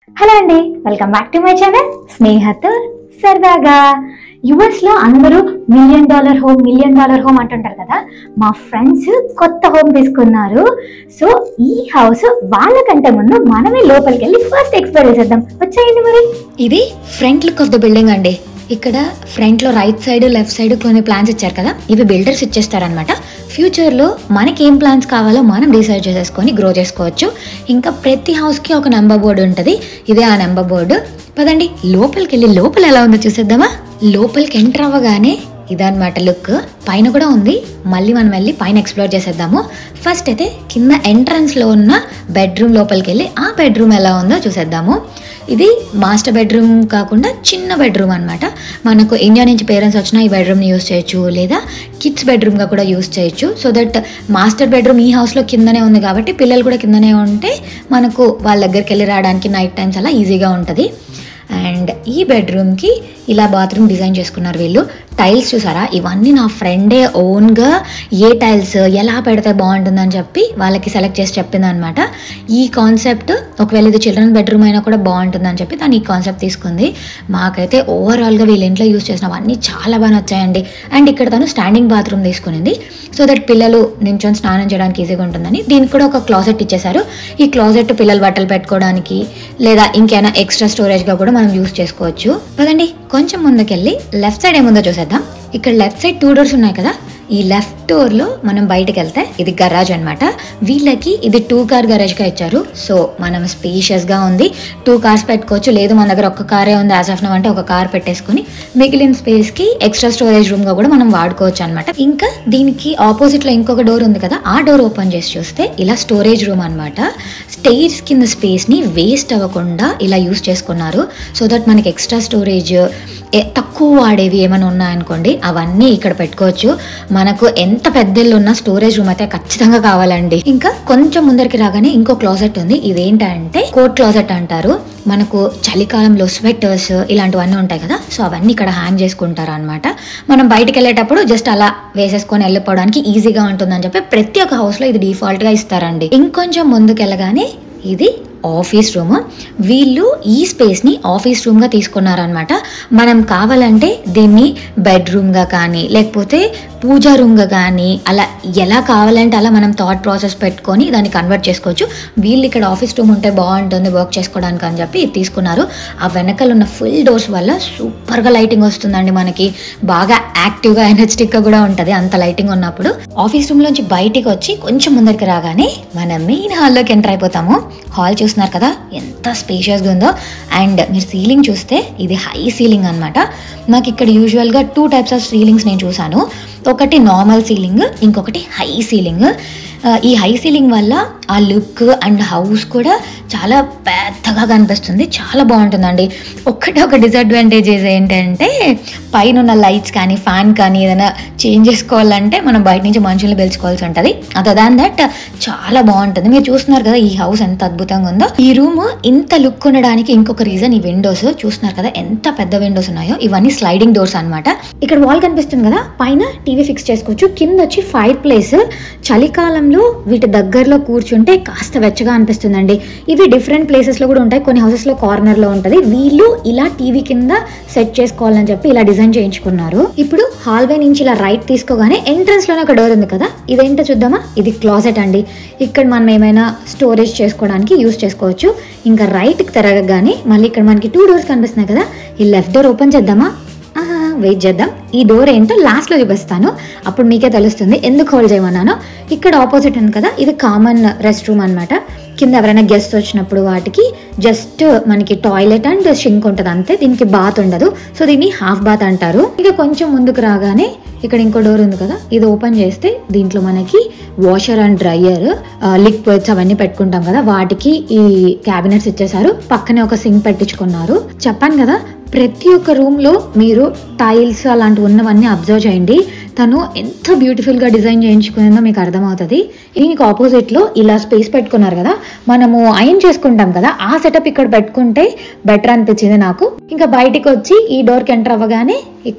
hello అండి welcome back to my channel స్నేహతో సరదాగా యుఎస్ లో అందరూ million dollar home million dollar home అంటుంటారు కదా మా ఫ్రెండ్స్ కొత్త హోమ్ తీసుకున్నారు సో ఈ హౌస్ వాళ్ళకంటే ముందు మనమే లోపలికి వెళ్ళి ఫస్ట్ ఎక్స్ప్లోర్ చేసేద్దాం వచ్చేయండి మరి ఇది front look of the building అండి ఇక్కడ ఫ్రంట్ లో రైట్ సైడ్ లెఫ్ట్ సైడ్ కొన్ని ప్లాన్స్ ఇచ్చారు కదా ఇవి బిల్డర్స్ ఇచ్చేస్తారనమాట ఫ్యూచర్ లో మనకి ఏం ప్లాన్స్ కావాలో మనం డిసైడ్ చేసేసుకొని గ్రో చేసుకోవచ్చు ఇంకా ప్రతి హౌస్ కి ఒక నెంబర్ బోర్డు ఉంటుంది ఇదే ఆ నెంబర్ బోర్డు పదండి లోపలికి వెళ్ళి లోపల ఎలా ఉందో చూసేద్దామా లోపలికి ఎంటర్ అవ్వగానే ఇదన్నమాట లుక్ పైన కూడా ఉంది మళ్ళీ మనం వెళ్ళి పైన ఎక్స్ప్లోర్ చేసేద్దాము ఫస్ట్ అయితే కింద ఎంట్రన్స్ లో ఉన్న బెడ్రూమ్ లోపలికి వెళ్ళి ఆ బెడ్రూమ్ ఎలా ఉందో చూసేద్దాము ఇది మాస్టర్ బెడ్రూమ్ కాకుండా చిన్న బెడ్రూమ్ అన్నమాట మనకు ఇండియా నుంచి పేరెంట్స్ వచ్చినా ఈ బెడ్రూమ్ని యూస్ చేయొచ్చు లేదా కిడ్స్ బెడ్రూమ్గా కూడా యూస్ చేయొచ్చు సో దట్ మాస్టర్ బెడ్రూమ్ ఈ హౌస్లో కిందనే ఉంది కాబట్టి పిల్లలు కూడా కిందనే ఉంటే మనకు వాళ్ళ దగ్గరికి వెళ్ళి రావడానికి నైట్ టైమ్స్ అలా ఈజీగా ఉంటుంది అండ్ ఈ బెడ్రూమ్కి ఇలా బాత్రూమ్ డిజైన్ చేసుకున్నారు వీళ్ళు టైల్స్ చూసారా ఇవన్నీ నా ఫ్రెండే ఓన్గా ఏ టైల్స్ ఎలా పెడితే బాగుంటుందని చెప్పి వాళ్ళకి సెలెక్ట్ చేసి చెప్పింది అనమాట ఈ కాన్సెప్ట్ ఒకవేళ ఇది చిల్డ్రన్ బెడ్రూమ్ అయినా కూడా బాగుంటుందని చెప్పి తను ఈ కాన్సెప్ట్ తీసుకుంది మాకైతే ఓవరాల్గా వీళ్ళ ఇంట్లో యూస్ చేసినవన్నీ చాలా బాగా నచ్చాయండి అండ్ ఇక్కడ తను స్టాండింగ్ బాత్రూమ్ తీసుకునింది సో దట్ పిల్లలు నించొని స్నానం చేయడానికి ఈజీగా ఉంటుందని దీనికి కూడా ఒక క్లాజెట్ ఇచ్చేసారు ఈ క్లాజెట్ పిల్లలు బట్టలు పెట్టుకోవడానికి లేదా ఇంకేమైనా ఎక్స్ట్రా స్టోరేజ్గా కూడా మనం యూస్ చేసుకోవచ్చు పదండి కొంచెం ముందుకెళ్ళి లెఫ్ట్ సైడ్ ఏముందో చూసేద్దాం ఇక్కడ లెఫ్ట్ సైడ్ టూ డోర్స్ ఉన్నాయి కదా ఈ లెఫ్ట్ డోర్ లో మనం బయటకు వెళ్తే ఇది గరాజ్ అన్నమాట వీళ్ళకి ఇది టూ కార్ గరాజ్ గా ఇచ్చారు సో మనం స్పేషియస్ గా ఉంది టూ కార్స్ పెట్టుకోవచ్చు లేదు మన దగ్గర ఒక్క కారే ఉంది యాజ్ ఆఫ్ నవ్ అంటే ఒక కార్ పెట్టేసుకుని మిగిలిన స్పేస్ కి ఎక్స్ట్రా స్టోరేజ్ రూమ్ గా కూడా మనం వాడుకోవచ్చు అనమాట ఇంకా దీనికి ఆపోజిట్ లో ఇంకొక డోర్ ఉంది కదా ఆ డోర్ ఓపెన్ చేసి చూస్తే ఇలా స్టోరేజ్ రూమ్ అన్నమాట స్టేజ్ కింద స్పేస్ ని వేస్ట్ అవ్వకుండా ఇలా యూస్ చేసుకున్నారు సో దట్ మనకి ఎక్స్ట్రా స్టోరేజ్ తక్కువ వాడేవి ఏమైనా ఉన్నాయనుకోండి అవన్నీ ఇక్కడ పెట్టుకోవచ్చు మనకు ఎంత పెద్ద ఇల్లు ఉన్న స్టోరేజ్ రూమ్ అయితే ఖచ్చితంగా కావాలండి ఇంకా కొంచెం ముందరికి రాగానే ఇంకో క్లాజెట్ ఉంది ఇదేంటంటే కోట్ క్లాజెట్ అంటారు మనకు చలికాలంలో స్వెటర్స్ ఇలాంటివన్నీ ఉంటాయి కదా సో అవన్నీ ఇక్కడ హ్యాంగ్ చేసుకుంటారు అనమాట మనం బయటికి వెళ్ళేటప్పుడు జస్ట్ అలా వేసేసుకొని వెళ్ళిపోవడానికి ఈజీగా ఉంటుందని చెప్పి ప్రతి ఒక్క హౌస్ లో ఇది డిఫాల్ట్ గా ఇస్తారండి ఇంకొంచెం ముందుకు వెళ్ళగానే ఇది ఆఫీస్ రూమ్ వీళ్ళు ఈ స్పేస్ ని ఆఫీస్ రూమ్ గా తీసుకున్నారనమాట మనం కావాలంటే దీన్ని బెడ్రూమ్ గా కానీ లేకపోతే పూజా రూమ్ గా కానీ అలా ఎలా కావాలంటే అలా మనం థాట్ ప్రాసెస్ పెట్టుకొని దాన్ని కన్వర్ట్ చేసుకోవచ్చు వీళ్ళు ఇక్కడ ఆఫీస్ రూమ్ ఉంటే బాగుంటుంది వర్క్ చేసుకోవడానికి అని చెప్పి ఇది తీసుకున్నారు ఆ వెనకాల ఉన్న ఫుల్ డోర్స్ వల్ల సూపర్ గా లైటింగ్ వస్తుందండి మనకి బాగా యాక్టివ్ గా ఎనర్జెటిక్ గా కూడా ఉంటది అంత లైటింగ్ ఉన్నప్పుడు ఆఫీస్ రూమ్ లోంచి బయటికి వచ్చి కొంచెం ముందరికి రాగానే మన మెయిన్ హాల్లోకి ఎంటర్ అయిపోతాము హాల్ చూస్తున్నారు కదా ఎంత స్పేషియస్గా ఉందో అండ్ మీరు సీలింగ్ చూస్తే ఇది హై సీలింగ్ అన్నమాట నాకు ఇక్కడ యూజువల్గా టూ టైప్స్ ఆఫ్ సీలింగ్స్ నేను చూసాను ఒకటి నార్మల్ సీలింగ్ ఇంకొకటి హై సీలింగ్ ఈ హై సీలింగ్ వల్ల ఆ లుక్ అండ్ హౌస్ కూడా చాలా పెద్దగా కనిపిస్తుంది చాలా బాగుంటుందండి ఒక్కటే ఒక డిసడ్వాంటేజ్ ఏంటంటే పైన ఉన్న లైట్స్ కానీ ఫ్యాన్ కానీ ఏదైనా చేంజ్ చేసుకోవాలంటే మనం బయట నుంచి మనుషుల్ని పిలుచుకోవాల్సి ఉంటుంది అదర్ దాన్ దట్ చాలా బాగుంటుంది మీరు చూస్తున్నారు కదా ఈ హౌస్ ఎంత అద్భుతంగా ఉందో ఈ రూమ్ ఇంత లుక్ ఉండడానికి ఇంకొక రీజన్ ఈ విండోస్ చూస్తున్నారు కదా ఎంత పెద్ద విండోస్ ఉన్నాయో ఇవన్నీ స్లైడింగ్ డోర్స్ అన్నమాట ఇక్కడ వాల్ కనిపిస్తుంది కదా పైన టీవీ ఫిక్స్ చేసుకోవచ్చు కింద వచ్చి ఫైర్ ప్లేస్ చలికాలంలో వీటి దగ్గరలో కూర్చుంటే కాస్త వెచ్చగా అనిపిస్తుందండి ఇవి డిఫరెంట్ ప్లేసెస్ లో కూడా ఉంటాయి కొన్ని హౌసెస్ లో కార్నర్ లో ఉంటది వీళ్ళు ఇలా టీవీ కింద సెట్ చేసుకోవాలని చెప్పి ఇలా డిజైన్ చేయించుకున్నారు ఇప్పుడు హాల్వే నుంచి ఇలా రైట్ తీసుకోగానే ఎంట్రన్స్ లోనే ఒక డోర్ ఉంది కదా ఇదేంటో చూద్దామా ఇది క్లాజెట్ అండి ఇక్కడ మనం ఏమైనా స్టోరేజ్ చేసుకోవడానికి యూస్ చేసుకోవచ్చు ఇంకా రైట్ కి తిరగగానే మళ్ళీ ఇక్కడ మనకి టూ డోర్స్ కనిపిస్తున్నాయి కదా ఈ లెఫ్ట్ డోర్ ఓపెన్ చేద్దామా వెయిట్ చేద్దాం ఈ డోర్ ఏంటో లాస్ట్ లో చూపిస్తాను అప్పుడు మీకే తెలుస్తుంది ఎందుకు హోల్డ్ చేయమన్నాను ఇక్కడ ఆపోజిట్ ఉంది కదా ఇది కామన్ రెస్ట్ రూమ్ అన్నమాట కింద ఎవరైనా గెస్ట్ వచ్చినప్పుడు వాటికి జస్ట్ మనకి టాయిలెట్ అండ్ షింక్ ఉంటుంది అంతే దీనికి బాత్ ఉండదు సో దీన్ని హాఫ్ బాత్ అంటారు ఇక కొంచెం ముందుకు రాగానే ఇక్కడ ఇంకో డోర్ ఉంది కదా ఇది ఓపెన్ చేస్తే దీంట్లో మనకి వాషర్ అండ్ డ్రయర్ లిక్విడ్స్ అవన్నీ పెట్టుకుంటాం కదా వాటికి ఈ క్యాబినెట్స్ ఇచ్చేసారు పక్కనే ఒక సింక్ పెట్టించుకున్నారు చెప్పాను కదా ప్రతి ఒక్క రూమ్ లో మీరు టైల్స్ అలాంటివి ఉన్నవన్నీ అబ్జర్వ్ చేయండి తను ఎంత బ్యూటిఫుల్ గా డిజైన్ చేయించుకుందో మీకు అర్థమవుతుంది దీనికి ఆపోజిట్ లో ఇలా స్పేస్ పెట్టుకున్నారు కదా మనము ఐరన్ చేసుకుంటాం కదా ఆ సెటప్ ఇక్కడ పెట్టుకుంటే బెటర్ అనిపించింది నాకు ఇంకా బయటికి వచ్చి ఈ డోర్ కి ఎంటర్ అవ్వగానే ఇక్కడ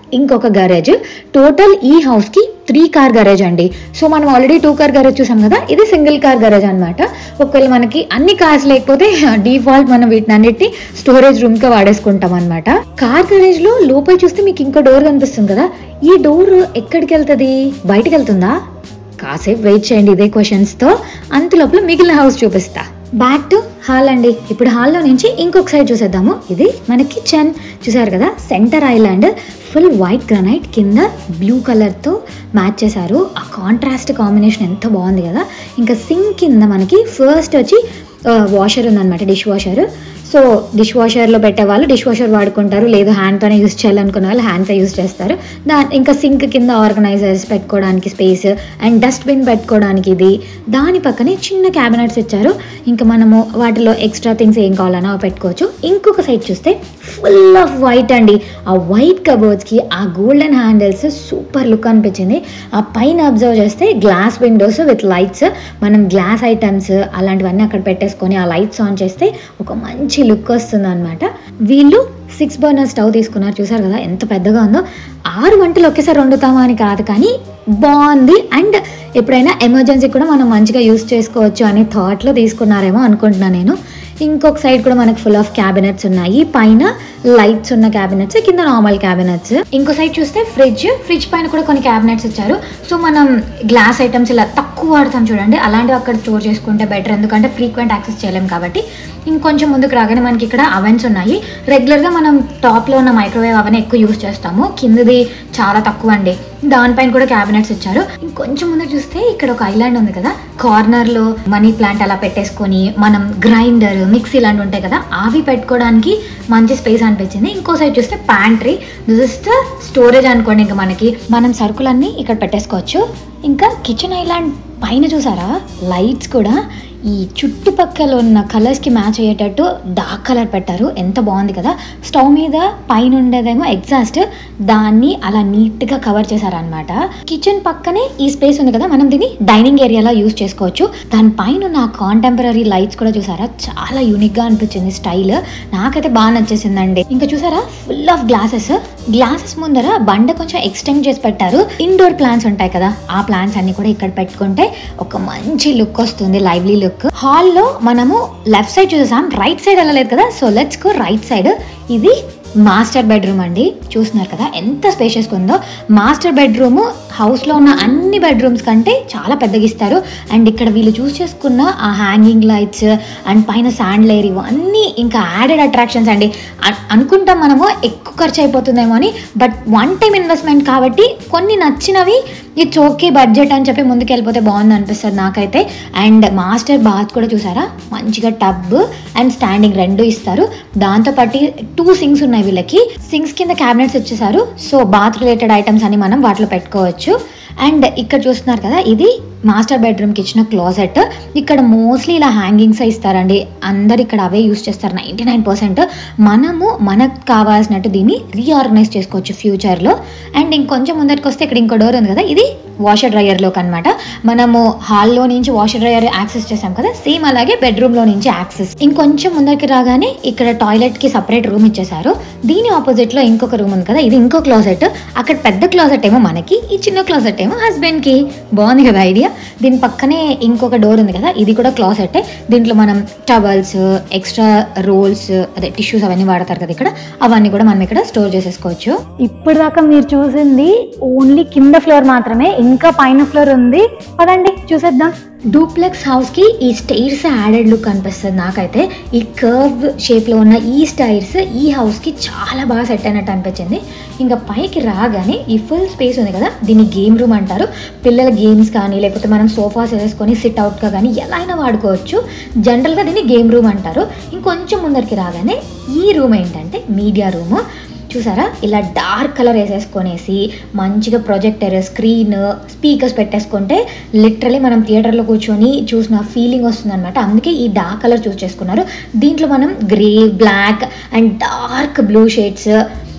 ఇంకొక గరేజ్ టోటల్ ఈ హౌస్ కి త్రీ కార్ గరేజ్ అండి సో మనం ఆల్రెడీ టూ కార్ గరేజ్ చూసాం కదా ఇది సింగిల్ కార్ గరేజ్ అన్నమాట ఒకవేళ మనకి అన్ని కార్స్ లేకపోతే డిఫాల్ట్ మనం వీటిని అన్నిటి స్టోరేజ్ రూమ్ గా వాడేసుకుంటాం అనమాట కార్ గరేజ్ లో లోపల చూస్తే మీకు ఇంకో డోర్ కనిపిస్తుంది కదా ఈ డోర్ ఎక్కడికి వెళ్తుంది బయటకు వెళ్తుందా కాసేపు వెయిట్ చేయండి ఇదే క్వశ్చన్స్ తో అంత లోపల మిగిలిన హౌస్ చూపిస్తా బ్యాక్ టు హాల్ అండి ఇప్పుడు హాల్లో నుంచి ఇంకొక సైడ్ చూసేద్దాము ఇది మన కిచెన్ చూసారు కదా centre island full white granite కింద బ్లూ కలర్తో మ్యాచ్ చేశారు ఆ కాంట్రాస్ట్ కాంబినేషన్ ఎంత బాగుంది కదా ఇంకా సింక్ కింద మనకి ఫస్ట్ వచ్చి వాషర్ ఉందన్నమాట డిష్ వాషర్ సో డిష్ వాషర్లో పెట్టే వాళ్ళు డిష్ వాషర్ వాడుకుంటారు లేదు హ్యాండ్తోనే యూస్ చేయాలనుకునే వాళ్ళు హ్యాండ్తో యూస్ చేస్తారు దా ఇంకా సింక్ కింద ఆర్గనైజర్స్ పెట్టుకోవడానికి స్పేస్ అండ్ డస్ట్బిన్ పెట్టుకోవడానికి ఇది దాని పక్కనే చిన్న క్యాబినెట్స్ ఇచ్చారు ఇంకా మనము వాటిలో ఎక్స్ట్రా థింగ్స్ ఏం కావాలన్నా అవి పెట్టుకోవచ్చు ఇంకొక సైడ్ చూస్తే ఫుల్ ఆఫ్ వైట్ అండి ఆ వైట్ కబోర్డ్స్కి ఆ గోల్డెన్ హ్యాండిల్స్ సూపర్ లుక్ అనిపించింది ఆ పైన అబ్జర్వ్ చేస్తే గ్లాస్ విండోస్ విత్ లైట్స్ మనం గ్లాస్ ఐటమ్స్ అలాంటివన్నీ అక్కడ పెట్టేసుకొని ఆ లైట్స్ ఆన్ చేస్తే ఒక మంచి లుక్ వస్తుంది అనమాట వీళ్ళు సిక్స్ బర్నర్ స్టవ్ తీసుకున్నారు చూసారు కదా ఎంత పెద్దగా ఉందో ఆరు వంటలు ఒకేసారి వండుతామా అని కాదు కానీ బాగుంది అండ్ ఎప్పుడైనా ఎమర్జెన్సీ కూడా మనం మంచిగా యూస్ చేసుకోవచ్చు అనే థాట్లో తీసుకున్నారేమో అనుకుంటున్నాను నేను ఇంకొక సైడ్ కూడా మనకు ఫుల్ ఆఫ్ క్యాబినెట్స్ ఉన్నాయి పైన లైట్స్ ఉన్న క్యాబినెట్స్ కింద నార్మల్ క్యాబినెట్స్ ఇంకో సైడ్ చూస్తే ఫ్రిడ్జ్ ఫ్రిడ్జ్ పైన కూడా కొన్ని క్యాబినెట్స్ ఇచ్చారు సో మనం గ్లాస్ ఐటమ్స్ ఇలా తక్కువ వాడతాం చూడండి అలాంటివి అక్కడ స్టోర్ చేసుకుంటే బెటర్ ఎందుకంటే ఫ్రీక్వెంట్ యాక్సెస్ చేయలేం కాబట్టి ఇంకొంచెం ముందుకు రాగానే మనకి ఇక్కడ అవెన్స్ ఉన్నాయి రెగ్యులర్గా మనం టాప్లో ఉన్న మైక్రోవేవ్ అవన్నీ ఎక్కువ యూస్ చేస్తాము కిందది చాలా తక్కువ అండి దానిపైన కూడా క్యాబినెట్స్ ఇచ్చారు ఇంకొంచెం ముందు చూస్తే ఇక్కడ ఒక ఐలాండ్ ఉంది కదా కార్నర్ లో మనీ ప్లాంట్ అలా పెట్టేసుకొని మనం గ్రైండర్ మిక్సీ ఇలాంటివి ఉంటాయి కదా అవి పెట్టుకోవడానికి మంచి స్పేస్ అనిపించింది ఇంకో సైడ్ చూస్తే ప్యాంట్రీ జస్ట్ స్టోరేజ్ అనుకోండి ఇంకా మనకి మనం సరుకులన్నీ ఇక్కడ పెట్టేసుకోవచ్చు ఇంకా కిచెన్ ఐలాండ్ పైన చూసారా లైట్స్ కూడా ఈ చుట్టుపక్కల ఉన్న కలర్స్కి మ్యాచ్ అయ్యేటట్టు డార్క్ కలర్ పెట్టారు ఎంత బాగుంది కదా స్టవ్ మీద పైన ఉండేదేమో ఎగ్జాస్ట్ దాన్ని అలా నీట్గా కవర్ చేశారనమాట కిచెన్ పక్కనే ఈ స్పేస్ ఉంది కదా మనం దీన్ని డైనింగ్ ఏరియాలో యూస్ చేసుకోవచ్చు దాని పైన ఉన్న కాంటెంపరీ లైట్స్ కూడా చూసారా చాలా యూనిక్గా అనిపించింది స్టైల్ నాకైతే బాగా నచ్చేసిందండి ఇంకా చూసారా ఫుల్ ఆఫ్ గ్లాసెస్ గ్లాసెస్ ముందర బండ కొంచెం ఎక్స్టెండ్ చేసి పెట్టారు ఇండోర్ ప్లాంట్స్ ఉంటాయి కదా ఆ ప్లాంట్స్ అన్ని కూడా ఇక్కడ పెట్టుకుంటే ఒక మంచి లుక్ వస్తుంది లైవ్లీ లుక్ హాల్లో మనము లెఫ్ట్ సైడ్ చూసాం రైట్ సైడ్ వెళ్ళలేదు కదా so let's go right side ఇది మాస్టర్ బెడ్రూమ్ అండి చూస్తున్నారు కదా ఎంత స్పేషియస్గా ఉందో మాస్టర్ బెడ్రూమ్ హౌస్లో ఉన్న అన్ని బెడ్రూమ్స్ కంటే చాలా పెద్దగా ఇస్తారు అండ్ ఇక్కడ వీళ్ళు చూస్ చేసుకున్న ఆ హ్యాంగింగ్ లైట్స్ అండ్ పైన శాండ్ లేయర్ ఇవన్నీ ఇంకా యాడెడ్ అట్రాక్షన్స్ అండి అ- అనుకుంటాం మనము ఎక్కువ ఖర్చు అయిపోతుందేమో అని బట్ వన్ టైం ఇన్వెస్ట్మెంట్ కాబట్టి కొన్ని నచ్చినవి ఇట్స్ ఓకే బడ్జెట్ అని చెప్పి ముందుకు వెళ్ళిపోతే బాగుంది అనిపిస్తుంది నాకైతే అండ్ మాస్టర్ బాత్ కూడా చూసారా మంచిగా టబ్ అండ్ స్టాండింగ్ రెండు ఇస్తారు దాంతో పాటు టూ సింక్స్ ఉన్నాయి వీళ్ళకి సింక్స్ కింద క్యాబినెట్స్ ఇచ్చేసారు సో బాత్ రిలేటెడ్ ఐటమ్స్ అని మనం వాటిలో పెట్టుకోవచ్చు అండ్ ఇక్కడ చూస్తున్నారు కదా ఇది మాస్టర్ బెడ్రూమ్కి ఇచ్చిన క్లాజెట్ ఇక్కడ మోస్ట్లీ ఇలా హ్యాంగింగ్స్ ఇస్తారండి అందరు ఇక్కడ అవే యూస్ చేస్తారు నైంటీ నైన్ పర్సెంట్ మనము మనకు కావాల్సినట్టు దీన్ని రీఆర్గనైజ్ చేసుకోవచ్చు ఫ్యూచర్లో అండ్ ఇంకొంచెం ముందరికి వస్తే ఇక్కడ ఇంకో డోర్ ఉంది కదా ఇది వాషర్ డ్రయర్లోకి అనమాట మనము హాల్లో నుంచి వాషర్ డ్రయర్ యాక్సెస్ చేసాం కదా సేమ్ అలాగే బెడ్రూమ్లో నుంచి యాక్సెస్ ఇంకొంచెం ముందరికి రాగానే ఇక్కడ టాయిలెట్కి సపరేట్ రూమ్ ఇచ్చేసారు దీని ఆపోజిట్లో ఇంకొక రూమ్ ఉంది కదా ఇది ఇంకో క్లాజెట్ అక్కడ పెద్ద క్లాజెట్ ఏమో మనకి ఈ చిన్న క్లాజెట్ ఏమో హస్బెండ్కి బాగుంది కదా ఐడియా దీని పక్కనే ఇంకొక డోర్ ఉంది కదా ఇది కూడా క్లాసెట్ దీంట్లో మనం టవల్స్ ఎక్స్ట్రా రోల్స్ అదే టిష్యూస్ అవన్నీ వాడతారు కదా ఇక్కడ అవన్నీ కూడా మనం ఇక్కడ స్టోర్ చేసేసుకోవచ్చు ఇప్పుడు దాకా మీరు చూసింది ఓన్లీ కింద ఫ్లోర్ మాత్రమే ఇంకా పైన ఫ్లోర్ ఉంది పదండి చూసేద్దాం డూప్లెక్స్ హౌస్ కి ఈ స్టైర్స్ యాడెడ్ లుక్ అనిపిస్తుంది నాకైతే ఈ కర్వ్ షేప్ లో ఉన్న ఈ స్టైర్స్ ఈ హౌస్ కి చాలా బాగా సెట్ అయినట్టు అనిపించింది ఇంకా పైకి రాగానే ఈ ఫుల్ స్పేస్ ఉంది కదా దీన్ని గేమ్ రూమ్ అంటారు పిల్లల గేమ్స్ కానీ లేకపోతే మనం సోఫాస్ వేసుకొని సిట్ అవుట్ గా కానీ ఎలా అయినా వాడుకోవచ్చు జనరల్ గా దీన్ని గేమ్ రూమ్ అంటారు ఇంకొంచెం ముందరికి రాగానే ఈ రూమ్ ఏంటంటే మీడియా రూమ్ చూసారా ఇలా డార్క్ కలర్ వేసేసుకొనేసి మంచిగా ప్రొజెక్టర్ స్క్రీన్ స్పీకర్స్ పెట్టేసుకుంటే లిటరలీ మనం థియేటర్లో కూర్చొని చూసిన ఫీలింగ్ వస్తుంది అనమాట అందుకే ఈ డార్క్ కలర్ చూస్ చేసుకున్నారు దీంట్లో మనం grey black and dark blue shades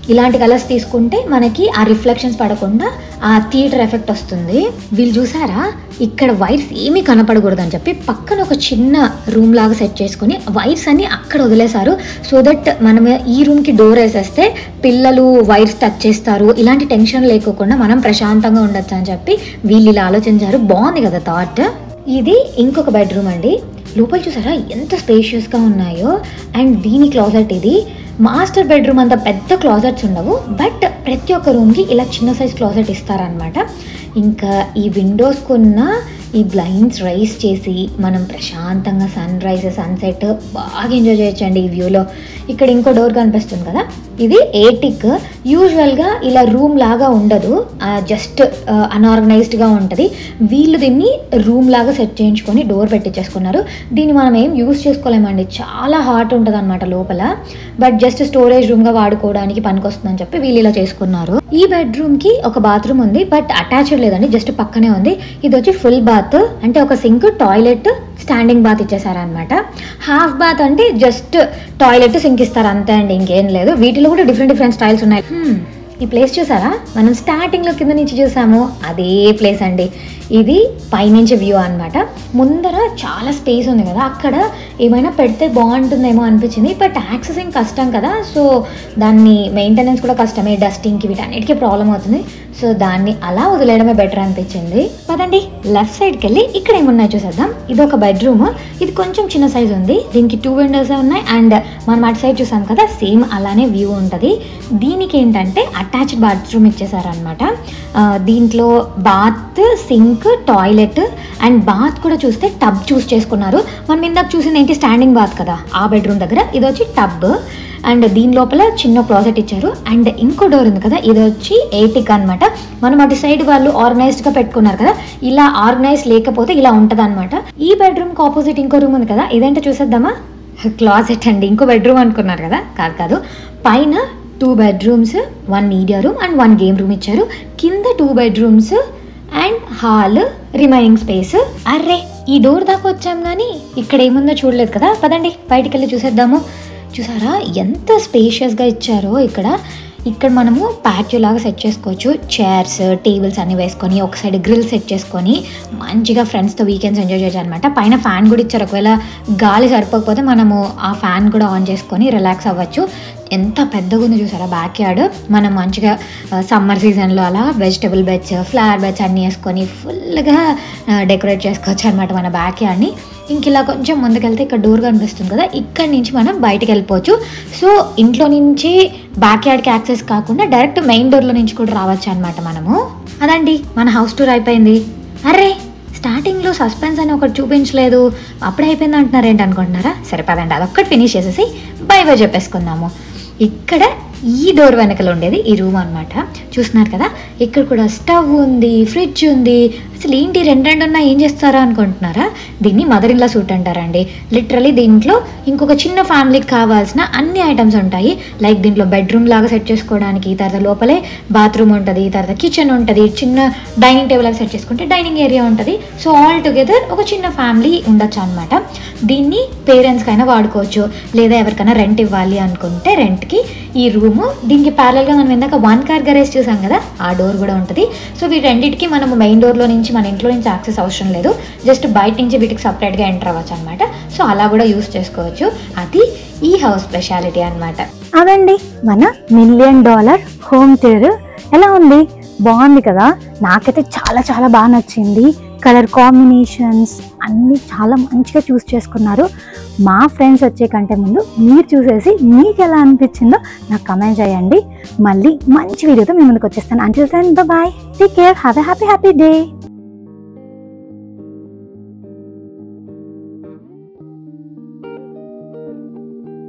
ఇలాంటి కలర్స్ తీసుకుంటే మనకి ఆ రిఫ్లెక్షన్స్ పడకుండా ఆ థియేటర్ ఎఫెక్ట్ వస్తుంది వీళ్ళు చూసారా ఇక్కడ వైర్స్ ఏమీ కనపడకూడదు అని చెప్పి పక్కన ఒక చిన్న రూమ్ లాగా సెట్ చేసుకుని వైర్స్ అన్ని అక్కడ వదిలేశారు సో దట్ మనం ఈ రూమ్ కి డోర్ వేసేస్తే పిల్లలు వైర్స్ టచ్ చేస్తారు ఇలాంటి టెన్షన్ లేకోకుండా మనం ప్రశాంతంగా ఉండొచ్చు అని చెప్పి వీళ్ళు ఇలా ఆలోచించారు బాగుంది కదా థాట్ ఇది ఇంకొక బెడ్రూమ్ అండి లోపల చూసారా ఎంత స్పేషియస్గా ఉన్నాయో అండ్ దీని క్లాజెట్ ఇది మాస్టర్ బెడ్రూమ్ అంత పెద్ద క్లాజెట్స్ ఉండవు బట్ ప్రతి ఒక్క రూమ్కి ఇలా చిన్న సైజ్ క్లాజెట్ ఇస్తారనమాట ఇంకా ఈ విండోస్కి ఉన్న ఈ బ్లైండ్స్ రైస్ చేసి మనం ప్రశాంతంగా సన్ రైజ్ సన్సెట్ బాగా ఎంజాయ్ చేయొచ్చండి ఈ వ్యూలో ఇక్కడ ఇంకో డోర్ కనిపిస్తుంది కదా ఇది ఏటిక్ యూజువల్గా ఇలా రూమ్ లాగా ఉండదు జస్ట్ అన్ఆర్గనైజ్డ్గా ఉంటుంది వీళ్ళు దీన్ని రూమ్ లాగా సెట్ చేయించుకొని డోర్ పెట్టించేసుకున్నారు దీన్ని మనం ఏం యూస్ చేసుకోలేమండి చాలా హాట్ ఉంటుంది అనమాట లోపల బట్ జస్ట్ స్టోరేజ్ రూమ్గా వాడుకోవడానికి పనికొస్తుందని చెప్పి వీళ్ళు ఇలా చేసుకున్నారు ఈ బెడ్రూమ్కి ఒక బాత్రూమ్ ఉంది బట్ అటాచ్డ్ లేదండి జస్ట్ పక్కనే ఉంది ఇది వచ్చి ఫుల్ బాత్ అంటే ఒక సింక్ టాయిలెట్ స్టాండింగ్ బాత్ ఇచ్చేసారనమాట హాఫ్ బాత్ అంటే జస్ట్ టాయిలెట్ సింక్ ఇస్తారు అంతే అండి ఇంకేం లేదు వీటిలో కూడా డిఫరెంట్ డిఫరెంట్ స్టైల్స్ ఉన్నాయి Hmm, ఈ ప్లేస్ చూసారా మనం స్టార్టింగ్లో కింద నుంచి చూసాము అదే ప్లేస్ అండి ఇది పైనుంచి వ్యూ అన్నమాట ముందర చాలా స్పేస్ ఉంది కదా అక్కడ ఏమైనా పెడితే బాగుంటుందేమో అనిపించింది బట్ యాక్సెసింగ్ కష్టం కదా సో దాన్ని మెయింటెనెన్స్ కూడా కష్టమే డస్టింగ్కి వీటన్నిటికీ ప్రాబ్లం అవుతుంది సో దాన్ని అలా వదిలేయడమే బెటర్ అనిపించింది పదండి లెఫ్ట్ సైడ్కి వెళ్ళి ఇక్కడ ఏమున్నాయో చూసేద్దాం ఇది ఒక బెడ్రూమ్ ఇది కొంచెం చిన్న సైజ్ ఉంది దీనికి టూ విండోస్ ఉన్నాయి అండ్ మనం అటు సైడ్ చూసాం కదా సేమ్ అలానే వ్యూ ఉంటుంది దీనికి ఏంటంటే అటాచ్డ్ బాత్రూమ్ ఇచ్చేసారనమాట దీంట్లో bath sink toilet and bath కూడా చూస్తే టబ్ చూస్ చేసుకున్నారు మనం ఇందాక చూసింది ఏంటి స్టాండింగ్ బాత్ కదా ఆ బెడ్రూమ్ దగ్గర ఇది వచ్చి టబ్ అండ్ దీని లోపల చిన్న క్లాజెట్ ఇచ్చారు అండ్ ఇంకో డోర్ ఉంది కదా ఇది వచ్చి ఎయిటిక్ అన్నమాట మనం అటు సైడ్ వాళ్ళు ఆర్గనైజ్డ్ గా పెట్టుకున్నారు కదా ఇలా ఆర్గనైజ్ లేకపోతే ఇలా ఉంటది అనమాట ఈ బెడ్రూమ్ కి ఆపోజిట్ ఇంకో రూమ్ ఉంది కదా ఇదేంటో చూసేద్దామా క్లాజెట్ అండి ఇంకో బెడ్రూమ్ అనుకున్నారు కదా కాదు కాదు పైన two bedrooms one media room and one game room ఇచ్చారు కింద two bedrooms and hall remaining space అర్రే ఈ డోర్ దాకా వచ్చాం కానీ ఇక్కడ ఏముందో చూడలేదు కదా పదండి బయటికి వెళ్ళి చూసేద్దాము చూసారా ఎంత స్పేషియస్గా ఇచ్చారో ఇక్కడ ఇక్కడ మనము ప్యాచ్యూ లాగా సెట్ చేసుకోవచ్చు చైర్స్ టేబుల్స్ అన్ని వేసుకొని ఒక సైడ్ గ్రిల్ సెట్ చేసుకొని మంచిగా ఫ్రెండ్స్తో వీకెండ్స్ ఎంజాయ్ చేయొచ్చు అనమాట పైన ఫ్యాన్ కూడా ఇచ్చారు ఒకవేళ గాలి సరిపోకపోతే మనము ఆ ఫ్యాన్ కూడా ఆన్ చేసుకొని రిలాక్స్ అవ్వచ్చు ఎంత పెద్దగా ఉంది చూసారా బ్యాక్ యార్డ్ మనం మంచిగా సమ్మర్ సీజన్లో అలా వెజిటబుల్ బెడ్స్ ఫ్లవర్ బెడ్స్ అన్నీ వేసుకొని ఫుల్గా డెకరేట్ చేసుకోవచ్చు అనమాట మన బ్యాక్ యార్డ్ని ఇంక ఇలా కొంచెం ముందుకెళ్తే ఇక్కడ డోర్ కనిపిస్తుంది కదా ఇక్కడ నుంచి మనం బయటికి వెళ్ళిపోవచ్చు సో ఇంట్లో నుంచి బ్యాక్ యార్డ్కి యాక్సెస్ కాకుండా డైరెక్ట్ మెయిన్ డోర్లో నుంచి కూడా రావచ్చు అనమాట మనము అదండి మన హౌస్ టూర్ అయిపోయింది అర్రే స్టార్టింగ్లో సస్పెన్స్ అని ఒకటి చూపించలేదు అప్పుడే అయిపోయింది అంటున్నారు ఏంటి అనుకుంటున్నారా సరే పదండి అదొక్కటి ఫినిష్ చేసేసి బై బై చెప్పేసుకుందాము ఇక్కడ ఈ డోర్ వెనకలు ఉండేది ఈ రూమ్ అన్నమాట చూస్తున్నారు కదా ఇక్కడ కూడా స్టవ్ ఉంది ఫ్రిడ్జ్ ఉంది అసలు ఏంటి రెండు రెండు ఉన్నా ఏం చేస్తారా అనుకుంటున్నారా దీన్ని మదర్ ఇన్లా సూట్ అంటారండి లిటరలీ దీంట్లో ఇంకొక చిన్న ఫ్యామిలీకి కావాల్సిన అన్ని ఐటమ్స్ ఉంటాయి లైక్ దీంట్లో బెడ్రూమ్ లాగా సెట్ చేసుకోవడానికి తర్వాత లోపలే బాత్రూమ్ ఉంటుంది తర్వాత కిచెన్ ఉంటుంది చిన్న డైనింగ్ టేబుల్ లాగా సెట్ చేసుకుంటే డైనింగ్ ఏరియా ఉంటుంది సో ఆల్ టుగెదర్ ఒక చిన్న ఫ్యామిలీ ఉండొచ్చు అనమాట దీన్ని పేరెంట్స్కి అయినా వాడుకోవచ్చు లేదా ఎవరికైనా రెంట్ ఇవ్వాలి అనుకుంటే రెంట్కి ఈ రూము దీనికి ప్యారల్గా మనం ఇందాక వన్ కార్ గరేజ్ చూసాం కదా ఆ డోర్ కూడా ఉంటుంది సో వీటన్నిటికీ మనం మెయిన్ డోర్లో నుంచి మన ఇంట్లో నుంచి యాక్సెస్ అవసరం లేదు జస్ట్ బయట నుంచి వీటికి సపరేట్గా ఎంటర్ అవ్వచ్చు అనమాట సో అలా కూడా యూస్ చేసుకోవచ్చు అది ఈ హౌస్ స్పెషాలిటీ అన్నమాట అదండి మన మిలియన్ డాలర్ హోమ్ టూర్ ఎలా ఉంది బాగుంది కదా నాకైతే చాలా చాలా బాగా నచ్చింది కలర్ కాంబినేషన్స్ అన్నీ చాలా మంచిగా చూస్ చేసుకున్నారు మా ఫ్రెండ్స్ వచ్చే కంటే ముందు మీరు చూసేసి మీకు ఎలా అనిపించిందో నాకు కమెంట్ చేయండి మళ్ళీ మంచి వీడియోతో మీ ముందుకు వచ్చేస్తాను until then bye take care have a happy happy day